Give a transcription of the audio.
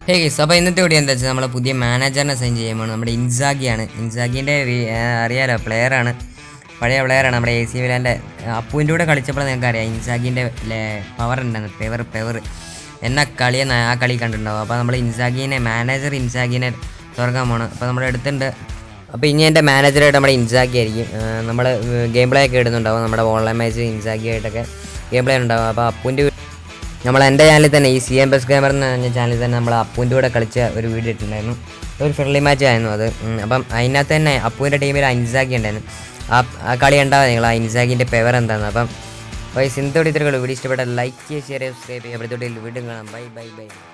hey guys അപ്പോൾ ഇന്നത്തെ video എന്താ വെച്ചാൽ നമ്മളെ പുതിയ മാനേജറിനെ സൈൻ ചെയ്യുമ്പോൾ നമ്മുടെ ഇൻസാഗിയാണ് ഇൻസാഗിൻ്റെ അറിയാലോ പ്ലെയറാണ് പഴയ പ്ലെയറാണ് നമ്മുടെ എ സി വിലാൻ്റെ അപ്പുവിൻ്റെ കൂടെ കളിച്ചപ്പോൾ നിങ്ങൾക്ക് അറിയാം ഇൻസാഗിൻ്റെ പവർ ഉണ്ടായിരുന്നു പെവർ പെവർ എന്ന കളിയെന്ന് ആ കളി കണ്ടിട്ടുണ്ടാവും അപ്പോൾ നമ്മൾ ഇൻസാഗിനെ മാനേജർ ഇൻസാഗിനെ തുറക്കാൻ പോകണം അപ്പോൾ നമ്മുടെ അടുത്തുണ്ട് അപ്പോൾ ഇനി എൻ്റെ മാനേജറായിട്ട് നമ്മുടെ ഇൻസാഗി ആയിരിക്കും നമ്മൾ ഗെയിം പ്ലേ ഒക്കെ ഇടുന്നുണ്ടാവും നമ്മുടെ ഓൺലൈൻ മാച്ച് ഇൻസാഗി ആയിട്ടൊക്കെ ഗെയിം പ്ലേ ഉണ്ടാവും അപ്പോൾ അപ്പുവിൻ്റെ നമ്മൾ എൻ്റെ ചാനലിൽ തന്നെ ഈ സി എം ബസ് ക്യാമറ എന്ന് പറഞ്ഞ ചാനലിൽ തന്നെ നമ്മൾ അപ്പുവിൻ്റെ കൂടെ കളിച്ച ഒരു വീഡിയോ ഇട്ടിട്ടുണ്ടായിരുന്നു ഒരു ഫ്രണ്ട്ലി മാച്ച് ആയിരുന്നു അത് ഉം, അപ്പം അതിനകത്ത് തന്നെ അപ്പുവിൻ്റെ ടീമിൽ അൻസാക്കി ഉണ്ടായിരുന്നു ആ ആ കളി ഉണ്ടാവും നിങ്ങൾ ആ ഇൻസാക്കിൻ്റെ പെവർ എന്താണെന്ന് അപ്പം ബൈ സിന്തോടി ഇത്രയുള്ളൂ വീഡിയോ ഇഷ്ടപ്പെട്ട ലൈക്ക് ചെയ്യുക ഷെയർ സബ്സ്ക്രൈബ് ചെയ്യുക അപ്പോഴത്തോട്ട് വീണ്ടും കാണാം ബൈ ബൈ ബൈ